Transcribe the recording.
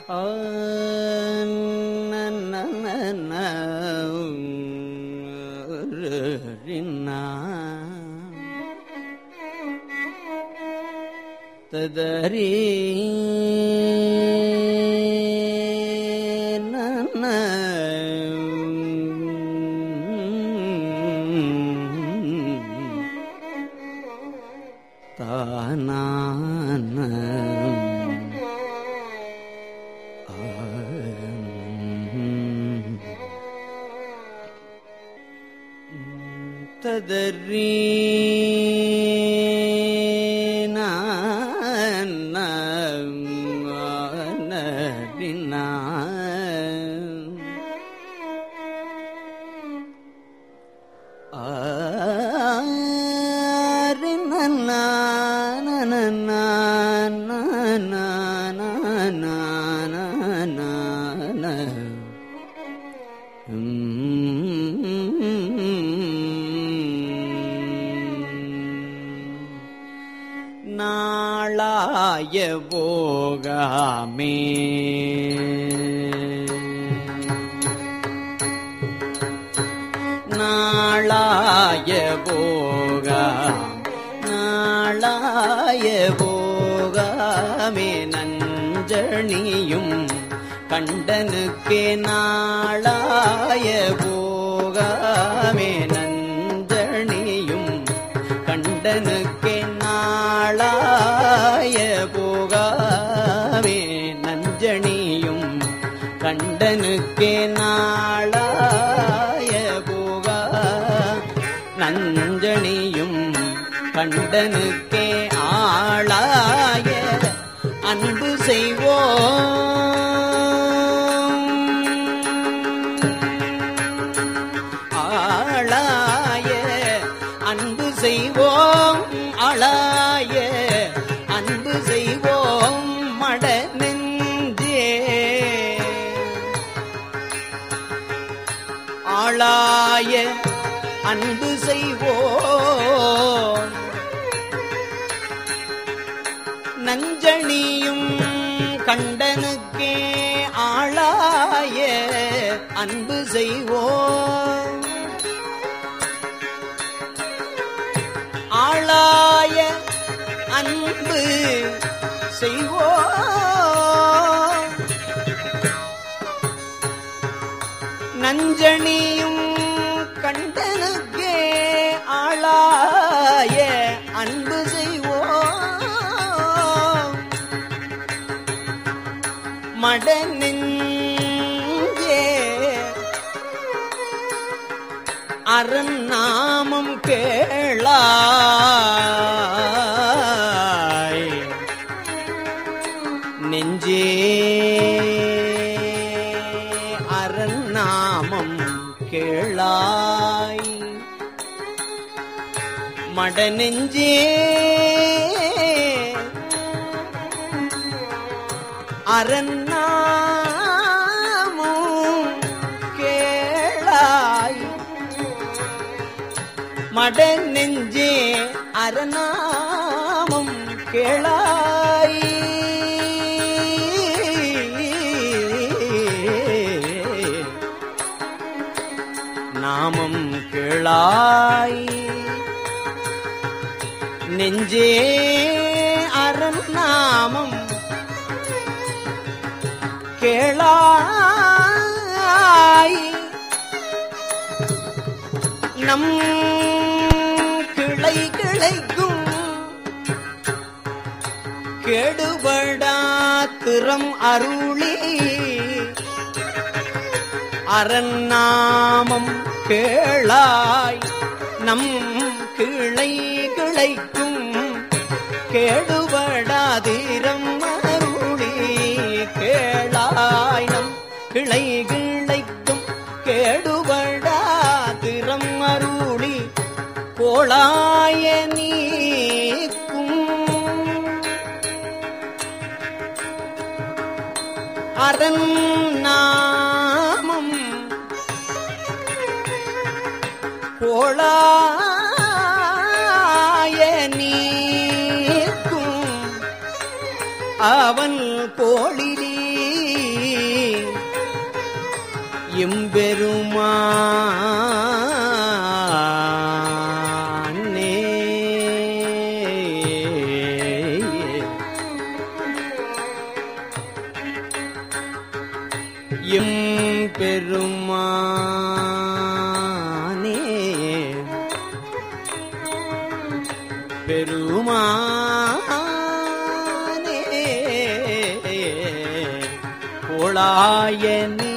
ததரி தானான ததரி நாளாய போகாமே நாளாய போகாம் நாளாய போகாமே நஞ்சணியும் கண்டனுக்கே நாளாய போகாமே நஞ்சணியும் கண்டனுக்கே நாளாய போகாமே நஞ்சணியும் கண்டனுக்கே நாளாய போகா நஞ்சணியும் கண்டனுக்கே ஆளாய அன்பு செய்வோம் ஆளாய அன்பு செய்வோம் ஆளாய அன்பு செய்வோம் மட நெஞ்சே ஆளாய அன்பு செய்வோம் நஞ்சணியும் கண்டனுக்கே ஆளாய அன்பு செய்வோம் ஆளாய அன்பு செய்வோம் நஞ்சணியும் கண்டனுக்கே ஆளாய அன்பு செய்வோம் மட நெஞ்சே அரண் நாமம் கேளாய் நெஞ்சே அரண் நாமம் கேளாய் மட நெஞ்சே அரநாமும் கேளாய் மட நெஞ்சே அரணாமம் கேளாய் நாமம் கேளாய் நெஞ்சே அரண் நாமம் கேளாய் நம் கிளை கிளைக்கும் கெடுபடா திறம் அருளி அரநாமம் கேளாய் நம் கிளை கிளைக்கும் கேடுபடாதிரம் அருளி கேளாய் நம் கிளை கிளைக்கும் கேடுபடாதிரம் அருளி கோளாய நீக்கும் அரண் நாமம் கோளாய நீக்கும் அவன் கோழிலி எம்பெருமானே எம்பெருமானே பெருமானே கோளாய நீ